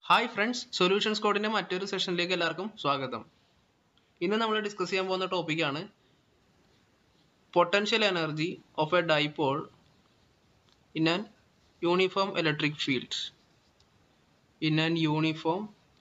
hi friends solutions കോഡിന്റെ മറ്റൊരു സെഷനിലേക്ക് എല്ലാവർക്കും സ്വാഗതം ഇന്ന് നമ്മൾ ഡിസ്കസ് ചെയ്യാൻ പോകുന്ന ടോപ്പിക്കാണ് potential energy of a dipole in an uniform electric field in an uniform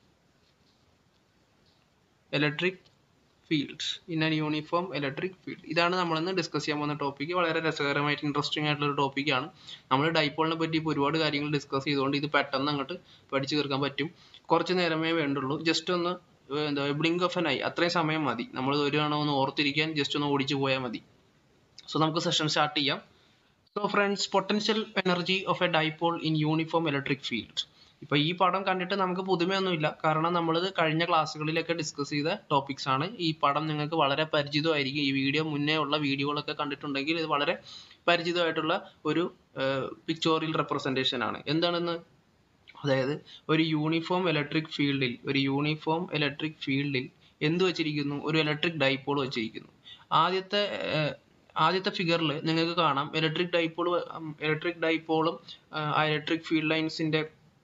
electric field in an uniform electric field ഇതാണ് നമ്മളിന്ന് ഡിസ്കസ് ചെയ്യാൻ പോകുന്ന ടോപ്പിക്ക് വളരെ രസകരമായിട്ട് ഇൻട്രസ്റ്റിംഗ് ആയിട്ടുള്ള ഒരു ടോപ്പിക്കാണ് നമ്മൾ ഡൈപോളിനെ പറ്റി ഇപ്പോൾ ഒരുപാട് കാര്യങ്ങൾ ഡിസ്കസ് ചെയ്തുകൊണ്ട് ഇത് പെട്ടെന്ന് അങ്ങോട്ട് പഠിച്ചു തീർക്കാൻ പറ്റും കുറച്ച് നേരമേ വേണ്ടുള്ളൂ ജസ്റ്റ് ഒന്ന് ഏർ എന്താ ബ്ലിങ്ക് ഓഫ് എൻ ഐ അത്രയും സമയം മതി നമ്മൾ ഒരു തവണ ഒന്ന് ഓർത്തിരിക്കാൻ ജസ്റ്റ് ഒന്ന് ഓടിച്ചു പോയാൽ മതി സോ നമുക്ക് സെഷൻ സ്റ്റാർട്ട് ചെയ്യാം so friends potential energy of a dipole in uniform electric field ഇപ്പൊ ഈ പടം കണ്ടിട്ട് നമുക്ക് പുതുമയൊന്നുമില്ല കാരണം നമ്മളിത് കഴിഞ്ഞ ക്ലാസ്സുകളിലൊക്കെ ഡിസ്കസ് ചെയ്ത ടോപ്പിക്സ് ആണ് ഈ പടം നിങ്ങൾക്ക് വളരെ പരിചിതമായിരിക്കും ഈ വീഡിയോ മുന്നേ ഉള്ള വീഡിയോകളൊക്കെ കണ്ടിട്ടുണ്ടെങ്കിൽ ഇത് വളരെ പരിചിതമായിട്ടുള്ള ഒരു പിക്ചോറിയൽ റെപ്രസെന്റേഷൻ ആണ് എന്താണെന്ന് അതായത് ഒരു യൂണിഫോം ഇലക്ട്രിക് ഫീൽഡിൽ ഒരു യൂണിഫോം ഇലക്ട്രിക് ഫീൽഡിൽ എന്ത് വെച്ചിരിക്കുന്നു ഒരു ഇലക്ട്രിക് ഡൈപോൾ വെച്ചിരിക്കുന്നു ആദ്യത്തെ ഏർ ആദ്യത്തെ ഫിഗറിൽ നിങ്ങൾക്ക് കാണാം ഇലക്ട്രിക് ഡൈപോൾ ഇലക്ട്രിക് ഡൈപോളും ആ ഇലക്ട്രിക് ഫീൽഡ് ലൈൻസിന്റെ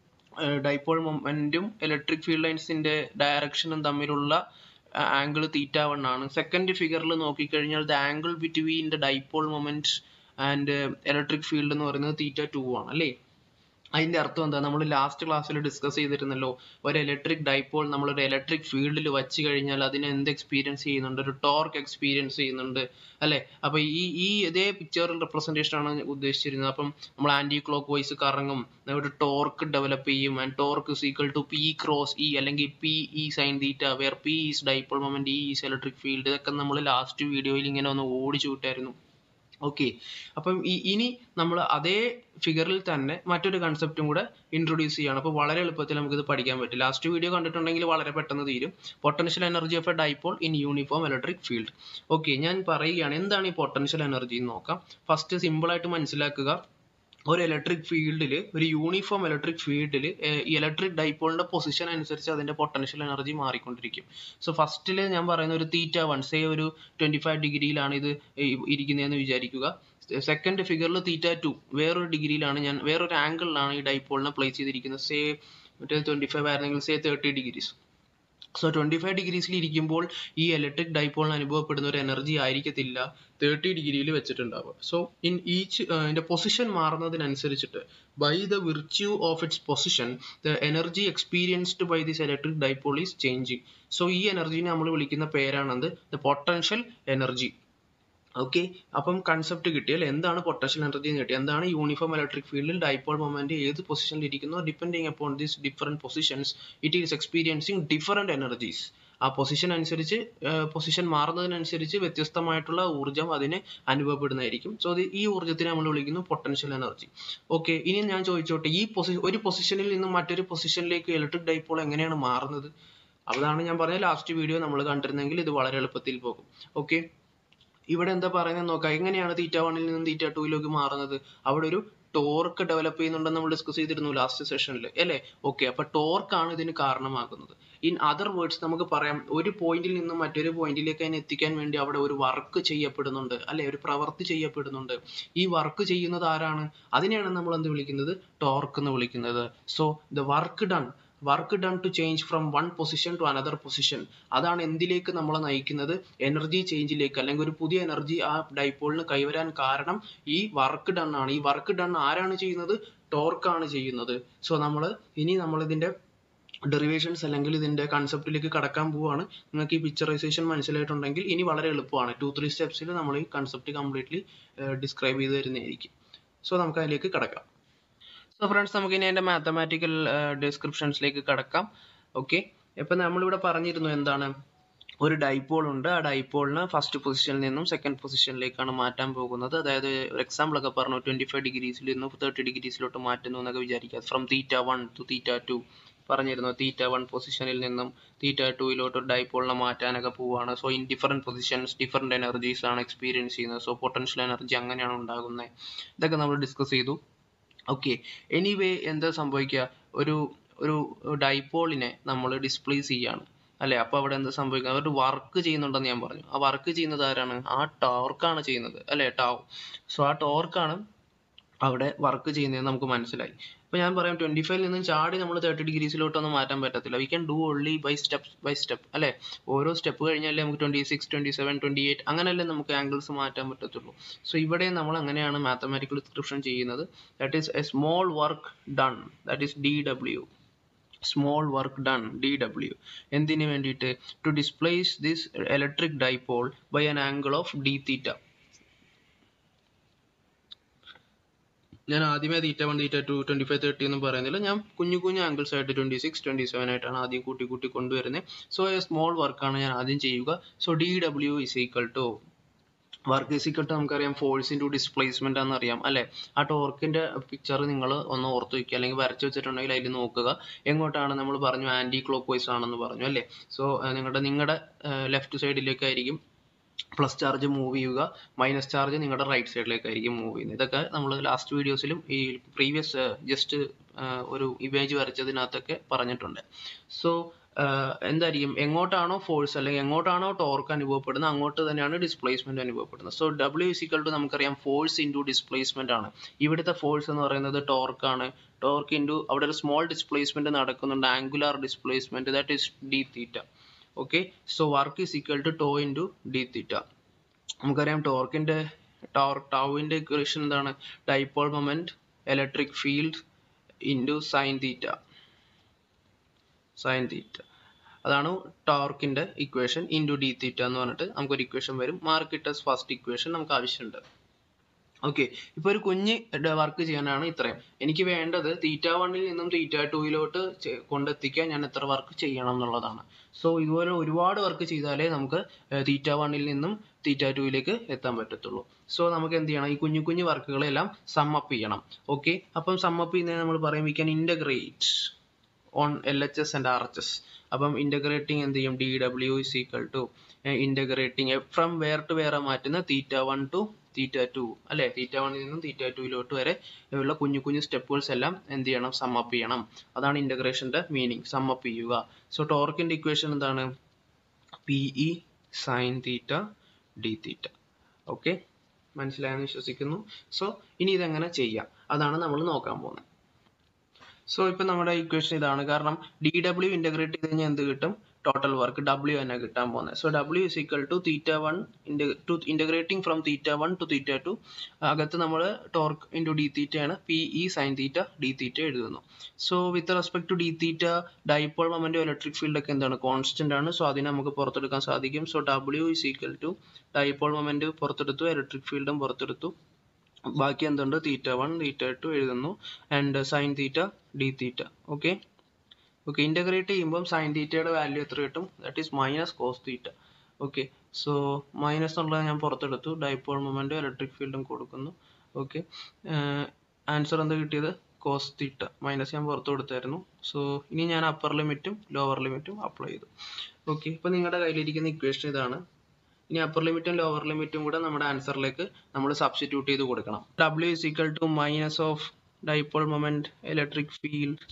ഡൈപോൾ മൊമെന്റും ഇലക്ട്രിക് ഫീൽഡ് ലൈൻസിന്റെ ഡയറക്ഷനും തമ്മിലുള്ള ആംഗിൾ തീറ്റ വൺ ആണ് സെക്കൻഡ് ഫിഗറിൽ നോക്കിക്കഴിഞ്ഞാൽ the angle between the dipole moment and electric field എന്ന് പറയുന്നത് തീറ്റ ടു ആണ് അല്ലേ അതിന്റെ അർത്ഥം എന്താ നമ്മൾ ലാസ്റ്റ് ക്ലാസ്സിൽ ഡിസ്കസ് ചെയ്തിരുന്നല്ലോ ഒരു ഇലക്ട്രിക് ഡൈപോൾ നമ്മൾ ഒരു ഇലക്ട്രിക് ഫീൽഡിൽ വെച്ച് കഴിഞ്ഞാൽ അതിന് എന്ത് എക്സ്പീരിയൻസ് ചെയ്യുന്നുണ്ട് ഒരു ടോർക്ക് എക്സ്പീരിയൻസ് ചെയ്യുന്നുണ്ട് അല്ലെ അപ്പൊ ഈ ഈ ഇതേ പിക്ചറിൽ റെപ്രസെന്റേഷൻ ആണ് ഉദ്ദേശിച്ചിരുന്നത് അപ്പം നമ്മൾ ആന്റി ക്ലോക്ക് വൈസ് കറങ്ങും ഒരു ടോർക്ക് ഡെവലപ്പ് ചെയ്യും and torque is equal to P cross E അല്ലെങ്കിൽ P E sine theta where P is dipole moment E is electric field ഇതൊക്കെ നമ്മൾ ലാസ്റ്റ് വീഡിയോയിൽ ഇങ്ങനെ ഒന്ന് ഓടിച്ചു വിട്ടായിരുന്നു ഓക്കെ അപ്പം ഇനി നമ്മൾ അതേ ഫിഗറിൽ തന്നെ മറ്റൊരു കൺസെപ്റ്റും കൂടെ ഇൻട്രൊഡ്യൂസ് ചെയ്യണം അപ്പോൾ വളരെ എളുപ്പത്തിൽ നമുക്ക് ഇത് പഠിക്കാൻ പറ്റും ലാസ്റ്റ് വീഡിയോ കണ്ടിട്ടുണ്ടെങ്കിൽ വളരെ പെട്ടെന്ന് തീരും potential energy of a dipole in uniform electric field okay ഞാൻ പറയുകയാണ് എന്താണ് ഈ പൊട്ടൻഷ്യൽ എനർജി എന്ന് നോക്കാം ഫസ്റ്റ് സിമ്പിൾ ആയിട്ട് മനസ്സിലാക്കുക ഒരു ഇലക്ട്രിക് ഫീൽഡിൽ ഒരു യൂണിഫോം ഇലക്ട്രിക് ഫീൽഡിൽ ഈ ഇലക്ട്രിക് ഡൈപോളിന്റെ പൊസിഷൻ അനുസരിച്ച് അതിന്റെ പൊട്ടൻഷ്യൽ എനർജി മാറിക്കൊണ്ടിരിക്കും സോ ഫസ്റ്റിൽ ഞാൻ പറയുന്ന ഒരു തീറ്റ വൺ സേ ഒരു ട്വന്റി ഫൈവ് ഡിഗ്രിയിലാണ് ഇത് ഇരിക്കുന്നതെന്ന് വിചാരിക്കുക സെക്കൻഡ് ഫിഗറിൽ തീറ്റ ടു വേറൊരു ഡിഗ്രിയിലാണ് ഞാൻ വേറൊരു ആംഗിളിലാണ് ഈ ഡൈപോളിനെ പ്ലേസ് ചെയ്തിരിക്കുന്നത് സേ മറ്റേ ട്വന്റി ഫൈവ് ആയിരുന്നെങ്കിൽ say thirty degrees so twenty five ഡിഗ്രീസിൽ ഇരിക്കുമ്പോൾ ഈ ഇലക്ട്രിക് ഡൈപോളിന് അനുഭവപ്പെടുന്ന ഒരു എനർജി ആയിരിക്കത്തില്ല തേർട്ടി ഡിഗ്രിയിൽ വെച്ചിട്ടുണ്ടാവുക സോ ഇൻ ഈച്ച് ഇതിന്റെ പൊസിഷൻ മാറുന്നതിനനുസരിച്ചിട്ട് by the virtue of its position the energy experienced by this electric dipole is changing so ഈ എനർജിനെ നമ്മൾ വിളിക്കുന്ന പേരാണത് ദ പൊട്ടൻഷ്യൽ എനർജി ഓക്കെ അപ്പം കൺസെപ്റ്റ് കിട്ടി അല്ലെ എന്താണ് പൊട്ടൻഷ്യൽ എനർജി എന്ന് കിട്ടി എന്താണ് യൂണിഫോം ഇലക്ട്രിക് ഫീൽഡിൽ ഡൈപോൾ മൊമെന്റ് ഏത് പൊസിഷനിൽ ഇരിക്കുന്നു depending upon these different positions it is experiencing different energies ആ പൊസിഷൻ അനുസരിച്ച് പൊസിഷൻ മാറുന്നതിനനുസരിച്ച് വ്യത്യസ്തമായിട്ടുള്ള ഊർജ്ജം അതിന് അനുഭവപ്പെടുന്നതായിരിക്കും സോ ഈ ഊർജ്ജത്തിനെ നമ്മൾ വിളിക്കുന്നു പൊട്ടൻഷ്യൽ എനർജി ഓക്കെ ഇനി ഞാൻ ചോദിച്ചോട്ടെ ഈ പൊസി ഒരു പൊസിഷനിൽ നിന്നും മറ്റൊരു പൊസിഷനിലേക്ക് ഇലക്ട്രിക് ഡൈപോൾ എങ്ങനെയാണ് മാറുന്നത് അതാണ് ഞാൻ പറഞ്ഞ ലാസ്റ്റ് വീഡിയോ നമ്മൾ കണ്ടിരുന്നെങ്കിൽ ഇത് വളരെ എളുപ്പത്തിൽ പോകും ഓക്കെ ഇവിടെ എന്താ പറയുന്നത് നോക്കാം എങ്ങനെയാണ് തീറ്റ വണ്ണിൽ നിന്നും തീറ്റ ടൂയിലേക്ക് മാറുന്നത് അവിടെ ഒരു ടോർക്ക് ഡെവലപ്പ് ചെയ്യുന്നുണ്ടെന്ന് നമ്മൾ ഡിസ്കസ് ചെയ്തിരുന്നു ലാസ്റ്റ് സെഷനിൽ അല്ലേ ഓക്കെ അപ്പൊ ടോർക്ക് ആണ് ഇതിന് കാരണമാകുന്നത് ഇൻ അതർ വേർഡ്സ് നമുക്ക് പറയാം ഒരു പോയിന്റിൽ നിന്നും മറ്റൊരു പോയിന്റിലേക്ക് അതിനെ എത്തിക്കാൻ വേണ്ടി അവിടെ ഒരു വർക്ക് ചെയ്യപ്പെടുന്നുണ്ട് അല്ലെ ഒരു പ്രവൃത്തി ചെയ്യപ്പെടുന്നുണ്ട് ഈ വർക്ക് ചെയ്യുന്നത് ആരാണ് അതിനെയാണ് നമ്മൾ എന്ത് വിളിക്കുന്നത് ടോർക്ക് എന്ന് വിളിക്കുന്നത് so the work done work done to change from one position to another position അതാണ് എന്തിലേക്ക് നമ്മളെ നയിക്കുന്നത് എനർജി ചേഞ്ചിലേക്ക് അല്ലെങ്കിൽ ഒരു പുതിയ എനർജി ആ ഡൈപോളിന് കൈവരാൻ കാരണം ഈ വർക്ക് ഡൺ ആണ് ഈ വർക്ക് ഡൺ ആരാണ് ചെയ്യുന്നത് ടോർക്കാണ് ചെയ്യുന്നത് സോ നമ്മൾ ഇനി നമ്മൾ ഇതിന്റെ ഡെറിവേഷൻസ് അല്ലെങ്കിൽ ഇതിന്റെ കൺസെപ്റ്റിലേക്ക് കടക്കാൻ പോവുകയാണ് നിങ്ങൾക്ക് ഈ പിക്ചറൈസേഷൻ മനസ്സിലായിട്ടുണ്ടെങ്കിൽ ഇനി വളരെ എളുപ്പമാണ് ടു ത്രീ സ്റ്റെപ്സിൽ നമ്മൾ ഈ കൺസെപ്റ്റ് കംപ്ലീറ്റ്ലി ഡിസ്ക്രൈബ് ചെയ്ത് തരുന്നതായിരിക്കും സോ നമുക്ക് അതിലേക്ക് കടക്കാം സോ ഫ്രണ്ട്സ് നമുക്ക് ഇനി അതിന്റെ മാത്തമാറ്റിക്കൽ ഡിസ്ക്രിപ്ഷൻസിലേക്ക് കടക്കാം ഓക്കെ ഇപ്പൊ നമ്മളിവിടെ പറഞ്ഞിരുന്നു എന്താണ് ഒരു ഡൈപോൾ ഉണ്ട് ആ ഡൈപോളിന് ഫസ്റ്റ് പൊസിഷനിൽ നിന്നും സെക്കൻഡ് പൊസിഷനിലേക്കാണ് മാറ്റാൻ പോകുന്നത് അതായത് ഒരു എക്സാമ്പിൾ ഒക്കെ പറഞ്ഞു ട്വന്റി ഫൈവ് ഡിഗ്രീസിൽ നിന്നും തേർട്ടി ഡിഗ്രീസിലോട്ട് മാറ്റുന്നു എന്നൊക്കെ വിചാരിക്കുക from theta one to theta two പറഞ്ഞിരുന്നു തീറ്റ വൺ പൊസിഷനിൽ നിന്നും തീറ്റ ടൂയിലോട്ട് ഒരു ഡൈപോളിനെ മാറ്റാനൊക്കെ പോവുകയാണ് so in different positions different energies ആണ് എക്സ്പീരിയൻസ് ചെയ്യുന്നത് സോ പൊട്ടൻഷ്യൽ എനർജി അങ്ങനെയാണ് ഉണ്ടാകുന്നത് ഇതൊക്കെ നമ്മൾ ഡിസ്കസ് ചെയ്തു ഓക്കെ എനിവേ എന്താ സംഭവിക്കുക ഒരു ഒരു ഡൈപോളിനെ നമ്മൾ ഡിസ്പ്ലേസ് ചെയ്യാണ് അല്ലെ അപ്പൊ അവിടെ എന്താ സംഭവിക്കുന്നത് അവർ വർക്ക് ചെയ്യുന്നുണ്ടെന്ന് ഞാൻ പറഞ്ഞു ആ വർക്ക് ചെയ്യുന്നത് ആരാണ് ആ ടോർക്കാണ് ചെയ്യുന്നത് അല്ലെ ടാവ് സോ ആ ടോർക്കാണ് അവിടെ വർക്ക് ചെയ്യുന്നതെന്ന് നമുക്ക് മനസ്സിലായി അപ്പോൾ ഞാൻ പറയാം ട്വൻറ്റി ഫൈവിൽ നിന്നും ചാടി നമ്മൾ തേർട്ടി ഡിഗ്രീസിലോട്ടൊന്നും മാറ്റാൻ പറ്റത്തില്ല we can do only by step by step അല്ലേ ഓരോ സ്റ്റെപ്പ് കഴിഞ്ഞാലേ നമുക്ക് twenty six twenty seven twenty eight അങ്ങനെയല്ലേ നമുക്ക് ആംഗിൾസ് മാറ്റാൻ പറ്റത്തുള്ളൂ സോ ഇവിടെ നമ്മൾ അങ്ങനെയാണ് മാത്തമാറ്റിക്കൽ ഡിസ്ക്രിപ്ഷൻ ചെയ്യുന്നത് that is a small work done that is D W small work done D W എന്തിനു വേണ്ടിയിട്ട് to displace this electric dipole by an angle of D theta ഞാൻ ആദ്യമേ theta one theta two twenty five thirty ഒന്നും പറയുന്നില്ല ഞാൻ കുഞ്ഞു കുഞ്ഞു angles ആയിട്ട് ട്വന്റി സിക്സ് ട്വന്റി സെവൻ ആയിട്ടാണ് ആദ്യം കൂട്ടി കൂട്ടി കൊണ്ടുവരുന്നത് സോ എ സ്മോൾ വർക്കാണ് ഞാൻ ആദ്യം ചെയ്യുക so D W is equal to work is equal to നമുക്കറിയാം ഫോഴ്സ് ഇൻറ്റു ഡിസ്പ്ലേസ്മെന്റ് ആണെന്ന് അറിയാം അല്ലെ ആ ടോർക്കിന്റെ പിക്ചർ നിങ്ങൾ ഒന്ന് ഓർത്ത് വെക്കുക അല്ലെങ്കിൽ വരച്ചു വെച്ചിട്ടുണ്ടെങ്കിൽ അതിൽ നോക്കുക എങ്ങോട്ടാണ് നമ്മൾ പറഞ്ഞു ആന്റി ക്ലോക്ക് വൈസ് ആണെന്ന് പറഞ്ഞു അല്ലേ സോ നിങ്ങളുടെ നിങ്ങളുടെ ലെഫ്റ്റ് സൈഡിലേക്കായിരിക്കും പ്ലസ് ചാർജ് മൂവ് ചെയ്യുക മൈനസ് ചാർജ് നിങ്ങളുടെ റൈറ്റ് സൈഡിലേക്കായിരിക്കും മൂവ് ചെയ്യുന്നത് ഇതൊക്കെ നമ്മൾ ലാസ്റ്റ് വീഡിയോസിലും ഈ പ്രീവിയസ് ജസ്റ്റ് ഒരു ഇമേജ് വരച്ചതിനകത്തൊക്കെ പറഞ്ഞിട്ടുണ്ട് സോ എന്തായിരിക്കും എങ്ങോട്ടാണോ ഫോഴ്സ് അല്ലെങ്കിൽ എങ്ങോട്ടാണോ ടോർക്ക് അനുഭവപ്പെടുന്നത് അങ്ങോട്ട് തന്നെയാണ് ഡിസ്പ്ലേസ്മെന്റ് അനുഭവപ്പെടുന്നത് സോ ഡബ്ല്യു ഇസിക്കൽ ടു നമുക്കറിയാം ഫോഴ്സ് ഇൻറ്റു ഡിസ്പ്ലേസ്മെന്റ് ആണ് ഇവിടുത്തെ ഫോഴ്സ് എന്ന് പറയുന്നത് ടോർക്ക് ആണ് ടോർക്ക് ഇൻറ്റു അവിടെ ഒരു സ്മോൾ ഡിസ്പ്ലേസ്മെന്റ് നടക്കുന്നുണ്ട് angular displacement that is D theta okay so work is equal to tau into D theta നമുക്കറിയാം ടോർക്കിന്റെ ടോർ ടൗവിന്റെ ഇക്വേഷൻ എന്താണ് dipole moment electric field into sine theta sine theta അതാണ് ടോർക്കിന്റെ ഇക്വേഷൻ ഇൻറ്റു ഡി തീറ്റ എന്ന് പറഞ്ഞിട്ട് നമുക്കൊരു ഇക്വേഷൻ വരും മാർക്കിട്ടസ് ഫസ്റ്റ് ഇക്വേഷൻ നമുക്ക് ആവശ്യമുണ്ട് ഓക്കെ ഇപ്പൊ ഒരു കുഞ്ഞ് വർക്ക് ചെയ്യാനാണ് ഇത്രയും എനിക്ക് വേണ്ടത് തീറ്റ വണ്ണിൽ നിന്നും തീറ്റ ടൂയിലോട്ട് കൊണ്ടെത്തിക്കാൻ ഞാൻ എത്ര വർക്ക് ചെയ്യണം എന്നുള്ളതാണ് സോ ഇതുപോലെ ഒരുപാട് വർക്ക് ചെയ്താലേ നമുക്ക് തീറ്റ വണ്ണിൽ നിന്നും തീറ്റ ടൂയിലേക്ക് എത്താൻ പറ്റത്തുള്ളൂ സോ നമുക്ക് എന്ത് ചെയ്യണം ഈ കുഞ്ഞു കുഞ്ഞു വർക്കുകളെല്ലാം സമ്മപ്പ് ചെയ്യണം ഓക്കെ അപ്പം സമ്മപ്പ് ചെയ്യുന്നത് നമ്മൾ പറയും we can integrate on L H S and R H S അപ്പം ഇന്റഗ്രേറ്റിംഗ് എന്ത് ചെയ്യും D W is equal to integrating from where to where മാറ്റുന്ന theta one to theta two അല്ലെ തീറ്റ വണ്ണിൽ നിന്നും തീറ്റ ടുയിലോട്ട് വരെ ഉള്ള കുഞ്ഞു കുഞ്ഞു സ്റ്റെപ്പുകൾസ് എല്ലാം എന്ത് ചെയ്യണം സമ്മപ്പ് ചെയ്യണം അതാണ് ഇന്റഗ്രേഷന്റെ മീനിങ് സമ്മപ്പ് ചെയ്യുക സോ ടോർക്കിന്റെ ഇക്വേഷൻ എന്താണ് P E sine theta D theta okay മനസ്സിലായെന്ന് വിശ്വസിക്കുന്നു സോ ഇനി ഇതെങ്ങനെ ചെയ്യാം അതാണ് നമ്മൾ നോക്കാൻ പോകുന്നത് സോ ഇപ്പൊ നമ്മുടെ ഇക്വേഷൻ ഇതാണ് കാരണം ഡി ഡബ്ല്യു ഇന്റഗ്രേറ്റ് ചെയ്ത് കഴിഞ്ഞാൽ എന്ത് കിട്ടും ടോട്ടൽ വർക്ക് ഡബ്ല്യു തന്നെ കിട്ടാൻ പോകുന്നത് so W is equal to theta one to integrating from theta one to theta two അകത്ത് നമ്മൾ ടോർക്ക് ഇൻറ്റു ഡി തീറ്റ ആണ് P E sine theta D theta എഴുതുന്നു so with respect to D theta dipole moment electric field ഒക്കെ എന്താണ് constant ആണ് so അതിനെ നമുക്ക് പുറത്തെടുക്കാൻ സാധിക്കും so W is equal to dipole moment പുറത്തെടുത്തു ഇലക്ട്രിക് ഫീൽഡും പുറത്തെടുത്തു ബാക്കി എന്തുണ്ട് തീറ്റ വൺ തീറ്റ ടു എഴുതുന്നു and sine theta D theta okay okay integrate ചെയ്യുമ്പോൾ സൈൻ തീറ്റയുടെ വാല്യൂ എത്ര കിട്ടും that is minus cos theta okay so minus എന്നുള്ളത് ഞാൻ പുറത്തെടുത്തു ഡൈപോൾ മൊമെന്റ് ഇലക്ട്രിക് ഫീൽഡും കൊടുക്കുന്നു ഓക്കെ ആൻസർ എന്താ കിട്ടിയത് കോസ് തീറ്റ മൈനസ് ഞാൻ പുറത്ത് കൊടുത്തായിരുന്നു സോ ഇനി ഞാൻ അപ്പർ ലിമിറ്റും ലോവർ ലിമിറ്റും അപ്ലൈ ചെയ്തു ഓക്കെ ഇപ്പൊ നിങ്ങളുടെ കയ്യിലിരിക്കുന്ന ഇക്വേഷൻ ഇതാണ് ഇനി അപ്പർ ലിമിറ്റും ലോവർ ലിമിറ്റും കൂടെ നമ്മുടെ ആൻസറിലേക്ക് നമ്മൾ സബ്സ്റ്റിറ്റ്യൂട്ട് ചെയ്ത് കൊടുക്കണം W is equal to minus of dipole moment electric field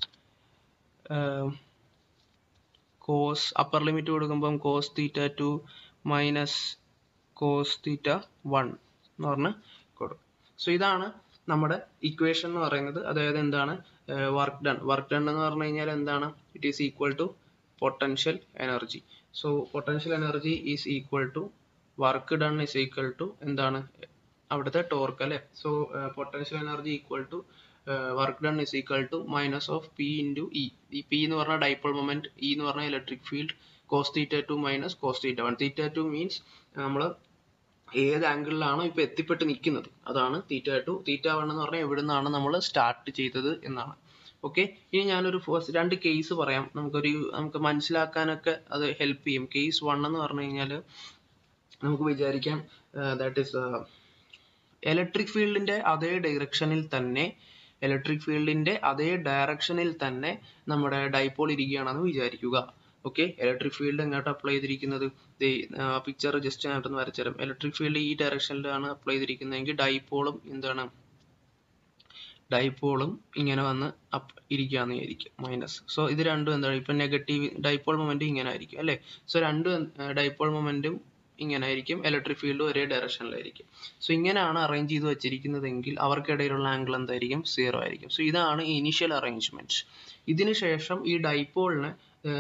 cos upper limit കൊടുക്കുമ്പം cos theta two minus cos theta one എന്ന് പറഞ്ഞ് കൊടുക്കും സോ ഇതാണ് നമ്മുടെ ഇക്വേഷൻ എന്ന് പറയുന്നത് അതായത് എന്താണ് വർക്ക് ഡൺ വർക്ക് ഡൺ എന്ന് പറഞ്ഞു കഴിഞ്ഞാൽ എന്താണ് it is equal to potential energy so potential energy is equal to work done is equal to എന്താണ് അവിടുത്തെ ടോർക്ക് അല്ലെ so potential energy equal to work done is equal to minus of P into E ഈ P എന്ന് പറഞ്ഞാൽ dipole moment E എന്ന് പറഞ്ഞാൽ electric field cos theta two minus cos theta one theta two means നമ്മൾ ഏത് ആംഗിളിലാണോ ഇപ്പൊ എത്തിപ്പെട്ട് നിൽക്കുന്നത് അതാണ് തീറ്റ ടു തീറ്റ വൺ എന്ന് പറഞ്ഞാൽ എവിടെ നിന്നാണ് നമ്മൾ സ്റ്റാർട്ട് ചെയ്തത് എന്നാണ് ഓക്കെ ഇനി ഞാനൊരു ഫസ്റ്റ് രണ്ട് കേസ് പറയാം നമുക്കൊരു നമുക്ക് മനസ്സിലാക്കാനൊക്കെ അത് ഹെൽപ്പ് ചെയ്യും കേസ് വൺ എന്ന് പറഞ്ഞു കഴിഞ്ഞാൽ നമുക്ക് വിചാരിക്കാം ദാറ്റ് ഇസ് ഇലക്ട്രിക് ഫീൽഡിന്റെ അതേ ഡയറക്ഷനിൽ തന്നെ ഇലക്ട്രിക് ഫീൽഡിന്റെ അതേ ഡയറക്ഷനിൽ തന്നെ നമ്മുടെ ഡൈപോൾ ഇരിക്കുകയാണെന്ന് വിചാരിക്കുക ഓക്കെ ഇലക്ട്രിക് ഫീൽഡ് എങ്ങോട്ട് അപ്ലൈ ചെയ്തിരിക്കുന്നത് പിക്ചർ ജസ്റ്റ് ഞാനൊന്ന് വരച്ചുതരാം ഇലക്ട്രിക് ഫീൽഡ് ഈ ഡയറക്ഷനിലാണ് അപ്ലൈ ചെയ്തിരിക്കുന്നതെങ്കിൽ ഡൈപോളും എന്താണ് ഡൈപോളും ഇങ്ങനെ വന്ന് അപ്പ് ഇരിക്കുകയെന്ന് വിചാരിക്കും മൈനസ് സോ ഇത് രണ്ടും എന്താണ് ഇപ്പൊ നെഗറ്റീവ് ഡൈപോൾ മൊമെന്റ് ഇങ്ങനെ ആയിരിക്കും അല്ലെ സോ രണ്ടും ഡൈപോൾ മൊമെന്റും ഇങ്ങനെ ആയിരിക്കും ഇലക്ട്രിക് ഫീൽഡ് ഒരേ ഡയറക്ഷനിലായിരിക്കും സോ ഇങ്ങനെയാണ് അറേഞ്ച് ചെയ്ത് വെച്ചിരിക്കുന്നതെങ്കിൽ അവർക്കിടയിലുള്ള ആംഗിൾ എന്തായിരിക്കും സീറോ ആയിരിക്കും സോ ഇതാണ് ഇനീഷ്യൽ അറേഞ്ച്മെന്റ് ഇതിന് ശേഷം ഈ ഡൈപോളിനെ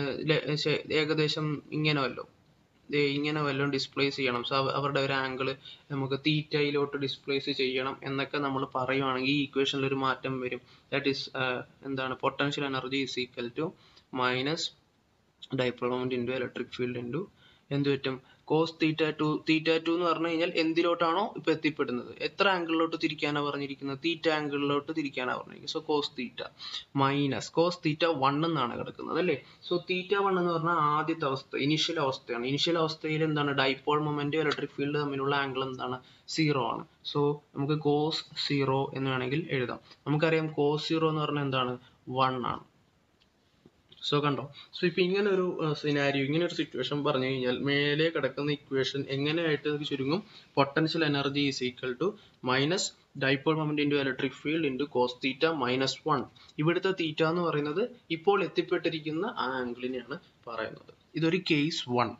ഏകദേശം ഇങ്ങനെ വല്ലോ ദേ ഇങ്ങനെ വല്ലതും ഡിസ്പ്ലേസ് ചെയ്യണം സോ അവരുടെ ഒരു ആംഗിൾ നമുക്ക് തീറ്റയിലോട്ട് ഡിസ്പ്ലേസ് ചെയ്യണം എന്നൊക്കെ നമ്മൾ പറയുവാണെങ്കിൽ ഈ ഇക്വേഷനിൽ ഒരു മാറ്റം വരും ദാറ്റ് ഈസ് എന്താണ് potential energy is equal to minus dipole moment into electric field into എന്ത് പറ്റും cos theta two theta two എന്ന് പറഞ്ഞു കഴിഞ്ഞാൽ എന്തിലോട്ടാണോ ഇപ്പൊ എത്തിപ്പെടുന്നത് എത്ര ആംഗിളിലോട്ട് തിരിക്കാനാണ് പറഞ്ഞിരിക്കുന്നത് തീറ്റ ആംഗിളിലോട്ട് തിരിക്കാനാണ് പറഞ്ഞിരിക്കുന്നത് so cos theta minus cos theta one എന്നാണ് കിടക്കുന്നത് അല്ലേ സോ തീറ്റ വൺ എന്ന് പറഞ്ഞാൽ ആദ്യത്തെ അവസ്ഥ ഇനിഷ്യൽ അവസ്ഥയാണ് ഇനിഷ്യൽ അവസ്ഥയിൽ എന്താണ് ഡൈപോൾ മൊമെന്റ് ഇലക്ട്രിക് ഫീൽഡ് തമ്മിലുള്ള ആംഗിൾ എന്താണ് സീറോ ആണ് സോ നമുക്ക് കോസ് സീറോ എന്ന് വേണമെങ്കിൽ എഴുതാം നമുക്കറിയാം കോസ് സീറോ എന്ന് പറഞ്ഞാൽ എന്താണ് വൺ ആണ് സോ കണ്ടോ സോ ഇപ്പൊ ഇങ്ങനെ ഒരു സിനാരിയോ ഇങ്ങനെ ഒരു സിറ്റുവേഷൻ പറഞ്ഞു കഴിഞ്ഞാൽ മേലെ കിടക്കുന്ന ഇക്വേഷൻ എങ്ങനെയായിട്ട് ഇത് ചുരുങ്ങും potential energy is equal to minus dipole moment into electric field into cos theta minus one ഇവിടുത്തെ തീറ്റ എന്ന് പറയുന്നത് ഇപ്പോൾ എത്തിപ്പെട്ടിരിക്കുന്ന ആ ആംഗിളിനെയാണ് പറയുന്നത് ഇതൊരു കേസ് വൺ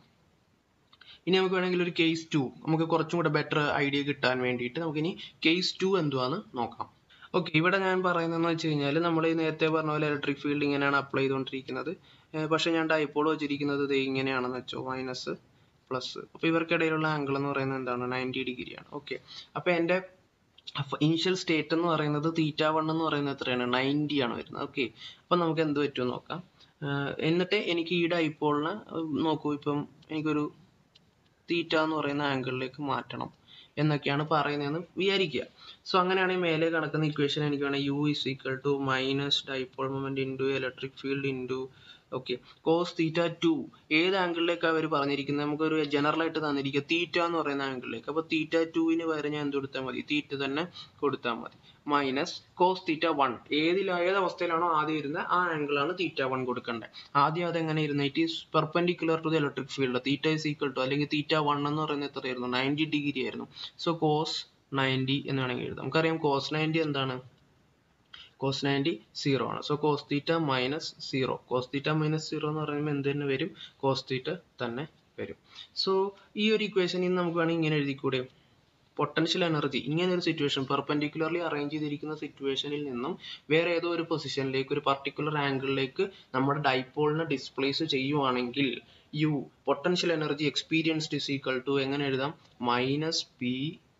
ഇനി നമുക്ക് വേണമെങ്കിൽ ഒരു കേസ് ടു നമുക്ക് കുറച്ചും കൂടെ ബെറ്റർ ഐഡിയ കിട്ടാൻ വേണ്ടിയിട്ട് നമുക്കിനി കേസ് ടു എന്തുവാന്ന് നോക്കാം ഓക്കെ ഇവിടെ ഞാൻ പറയുന്നതെന്ന് വെച്ച് കഴിഞ്ഞാൽ നമ്മൾ ഈ നേരത്തെ പറഞ്ഞ പോലെ ഇലക്ട്രിക് ഫീൽഡ് ഇങ്ങനെയാണ് അപ്ലൈ ചെയ്തുകൊണ്ടിരിക്കുന്നത് പക്ഷെ ഞാൻ ഡൈപോൾ വെച്ചിരിക്കുന്നത് ഇത് ഇങ്ങനെയാണെന്ന് വെച്ചോ മൈനസ് പ്ലസ് അപ്പോൾ ഇവർക്കിടയിലുള്ള ആംഗിൾ എന്ന് പറയുന്നത് എന്താണ് നയൻറ്റി ഡിഗ്രിയാണ് ഓക്കെ അപ്പോൾ എൻ്റെ ഇനിഷ്യൽ സ്റ്റേറ്റ് എന്ന് പറയുന്നത് തീറ്റ വൺ എന്ന് പറയുന്നത് എത്രയാണ് നയൻറ്റി ആണ് വരുന്നത് ഓക്കെ അപ്പം നമുക്ക് എന്ത് പറ്റുമെന്ന് നോക്കാം എന്നിട്ട് എനിക്ക് ഈ ഡൈപോളിനെ നോക്കൂ ഇപ്പം എനിക്കൊരു തീറ്റ എന്ന് പറയുന്ന ആംഗിളിലേക്ക് മാറ്റണം എന്നൊക്കെയാണ് പറയുന്നതെന്ന് വിചാരിക്കുക സോ അങ്ങനെയാണെങ്കിൽ മേലെ കണക്കുന്ന ഇക്വേഷൻ എനിക്ക് വേണം U is equal to minus dipole moment into electric field into okay cos theta two ഏത് ആംഗിളിലേക്കാണ് അവർ പറഞ്ഞിരിക്കുന്നത് നമുക്കൊരു ജനറൽ ആയിട്ട് തന്നിരിക്കുക തീറ്റ എന്ന് പറയുന്ന ആംഗിളിലേക്ക് അപ്പോൾ തീറ്റ ടുവിന് പകരം ഞാൻ എന്ത് കൊടുത്താൽ മതി തീറ്റ തന്നെ കൊടുത്താൽ മതി മൈനസ് കോസ് തീറ്റ വൺ ഏതിൽ ഏത് അവസ്ഥയിലാണോ ആദ്യം ഇരുന്നത് ആ ആംഗിളാണ് തീറ്റ വൺ കൊടുക്കേണ്ടത് ആദ്യം അത് എങ്ങനെ ഇരുന്നത് it is perpendicular to the electric field theta is equal to അല്ലെങ്കിൽ തീറ്റ വൺ എന്ന് പറയുന്നത് എത്രയായിരുന്നു നയൻറ്റി ഡിഗ്രി ആയിരുന്നു സോ കോസ് നയൻറ്റി എന്ന് വേണമെങ്കിൽ എഴുതാം നമുക്കറിയാം കോസ് നയൻറ്റി എന്താണ് കോസ് നയൻറ്റി സീറോ ആണ് so cos theta minus zero cos theta minus zero എന്ന് പറയുമ്പോൾ എന്ത് തന്നെ വരും കോസ് തീറ്റ തന്നെ വരും സോ ഈ ഒരു ഇക്വേഷനിൽ നമുക്ക് വേണമെങ്കിൽ ഇങ്ങനെ എഴുതിക്കൂടെ പൊട്ടൻഷ്യൽ എനർജി ഇങ്ങനെ ഒരു സിറ്റുവേഷൻ പെർപെൻഡിക്കുലർലി അറേഞ്ച് ചെയ്തിരിക്കുന്ന സിറ്റുവേഷനിൽ നിന്നും വേറെ ഏതോ ഒരു പൊസിഷനിലേക്ക് ഒരു പർട്ടിക്കുലർ ആംഗിളിലേക്ക് നമ്മുടെ ഡൈപോളിനെ ഡിസ്പ്ലേസ് ചെയ്യുവാണെങ്കിൽ U potential energy experienced is equal to എങ്ങനെ എഴുതാം മൈനസ് പി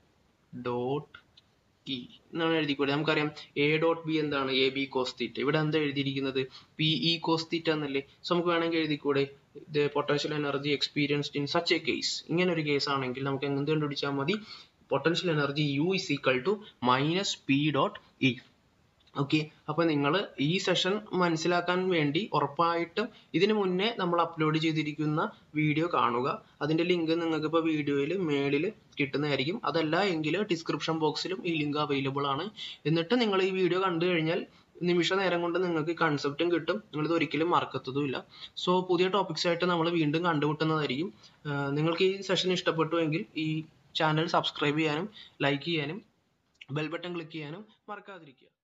ഡോട്ട് ഇ എന്നാണ് എഴുതിക്കൂടെ നമുക്കറിയാം എ ഡോട്ട് ബി എന്താണ് എ ബി കോസ്തീറ്റ ഇവിടെ എന്താ എഴുതിയിരിക്കുന്നത് പി ഇ കോസ്തീറ്റ എന്നല്ലേ സോ നമുക്ക് വേണമെങ്കിൽ എഴുതിക്കൂടെ ഇത് potential energy experienced in such a case ഇങ്ങനെ ഒരു കേസ് ആണെങ്കിൽ നമുക്ക് എന്ത് കണ്ടുപിടിച്ചാൽ മതി potential energy U is equal to minus P dot E okay അപ്പൊ നിങ്ങൾ ഈ സെഷൻ മനസ്സിലാക്കാൻ വേണ്ടി ഉറപ്പായിട്ടും ഇതിനു മുന്നേ നമ്മൾ അപ്ലോഡ് ചെയ്തിരിക്കുന്ന വീഡിയോ കാണുക അതിന്റെ ലിങ്ക് നിങ്ങൾക്ക് ഇപ്പോൾ വീഡിയോയിൽ മേളിൽ കിട്ടുന്നതായിരിക്കും അതല്ല എങ്കിൽ ഡിസ്ക്രിപ്ഷൻ ബോക്സിലും ഈ ലിങ്ക് അവൈലബിൾ ആണ് എന്നിട്ട് നിങ്ങൾ ഈ വീഡിയോ കണ്ടു കഴിഞ്ഞാൽ നിമിഷ നേരം കൊണ്ട് നിങ്ങൾക്ക് കൺസെപ്റ്റും കിട്ടും നിങ്ങളിത് ഒരിക്കലും മറക്കത്തതുമില്ല സോ പുതിയ ടോപ്പിക്സ് ആയിട്ട് നമ്മൾ വീണ്ടും കണ്ടുമുട്ടുന്നതായിരിക്കും നിങ്ങൾക്ക് ഈ സെഷൻ ഇഷ്ടപ്പെട്ടുവെങ്കിൽ ഈ ചാനൽ സബ്സ്ക്രൈബ് ചെയ്യാനും ലൈക്ക് ചെയ്യാനും ബെൽ ബട്ടൺ ക്ലിക്ക് ചെയ്യാനും മറക്കാതിരിക്കുക